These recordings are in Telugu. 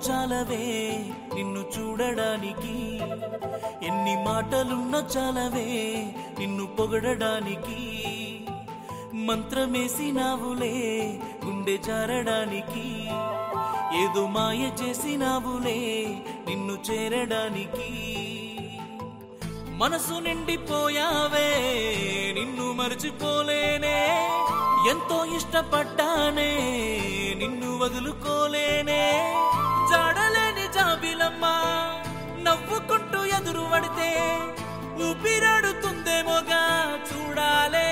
చాలవే నిన్ను చూడడానికి ఎన్ని మాటలున్న చాలవే నిన్ను పొగడడానికి మంత్రమేసినావులే గుండె జారడానికి ఏదో మాయ చేసినావులే నిన్ను చేరడానికి మనసు నిండిపోయావే నిన్ను మర్చిపోలేనే ఎంతో ఇష్టపడ్డానే నిన్ను వదులుకోలేనే జాడలేని జాబిలమ్మా నవ్వుకుంటూ ఎదురు పడితే ఊపిరాడుతుందేమోగా చూడాలే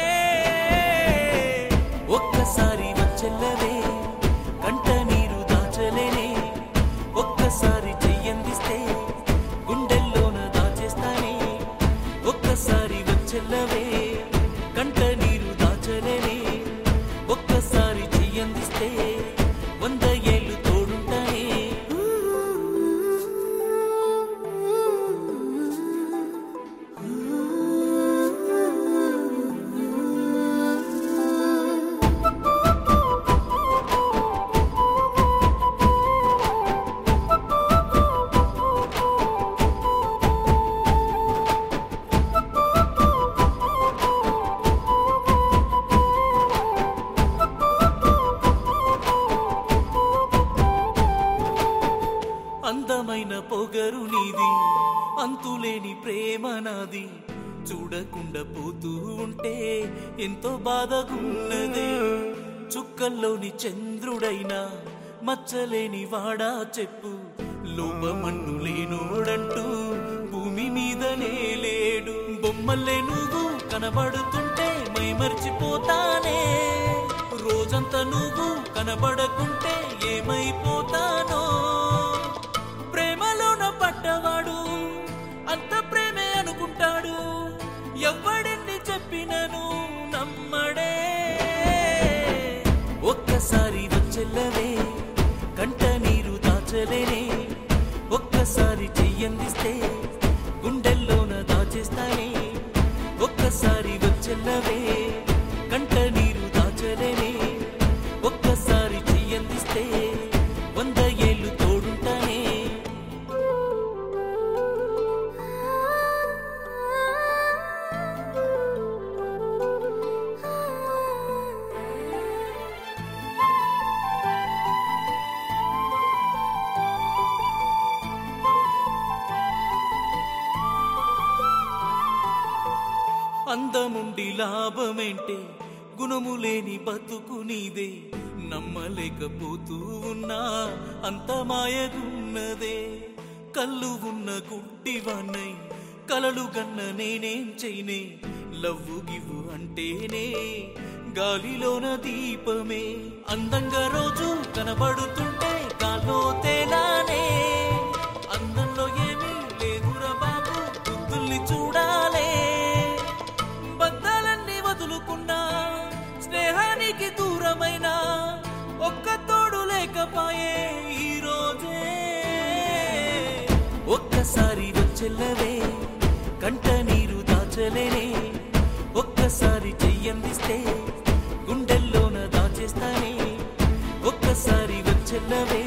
ఒక్కసారి వచ్చెల్లవే కంట నీరు దాచలేనే ఒక్కసారి చెయ్యందిస్తే గుండెల్లోన దాచేస్తానే ఒక్కసారి వచ్చెల్లవే కంట నీరు దాచలేనే ఒక్కసారి చెయ్యందిస్తే వంద ఏళ్ళు తోడుంటానే అందమైన పొగరు నీది అంతులేని ప్రేమ నాది చూడకుండా పోతూ ఉంటే ఎంతో బాధగున్నదే చుక్కల్లోని చంద్రుడైనా మచ్చలేని వాడా చెప్పు లోపమన్ను లేనోడంటూ భూమి మీదనే లేడు బొమ్మల్లే నువ్వు కనబడుతుంటే మై మర్చిపోతానే రోజంతా నువ్వు కనబడకుంటే ఏమైపోతానో ప్రేమలోన పడ్డవాడు అంత ప్రేమే అనుకుంటాడు ఎవ్వడిని చెప్పినను నమ్మడే ఒక్కసారి వచ్చెల్లవే కంట నీరు దాచలేనే ఒక్కసారి చెయ్యందిస్తే గుండెల్లోన దాచేస్తానే ఒక్కసారి వచ్చెల్లవే కంట నీరు దాచలేనే ఒక్కసారి చెయ్యందిస్తే వంద ఏళ్ళు తోడుంటానే అందముండి లాభమేంటే గుణము లేని బతుకు నీదే నమ్మలేకపోతూ ఉన్నా అంత మాయగున్నదే కళ్ళు ఉన్న గుడ్డివాన్నై కలలు గన్న నేనేం చేయనే లవ్వు గివ్వు అంటేనే గాలిలోన దీపమే అందంగా రోజు కనబడుతుంటే గాల్లో తేలానే అందంలో ఏమీ లేదురా బాబు బుద్ధుల్ని చూడాలే బంధాలన్నీ వదులుకున్నా స్నేహానికి దూరమైన ఒక్క తోడు లేకపాయే ఈ రోజే ఒక్కసారి వచ్చెల్లవే కంట నీరు దాచలేనే ఒక్కసారి చెయ్యందిస్తే గుండెల్లోన దాచేస్తానే ఒక్కసారి వచ్చెల్లవే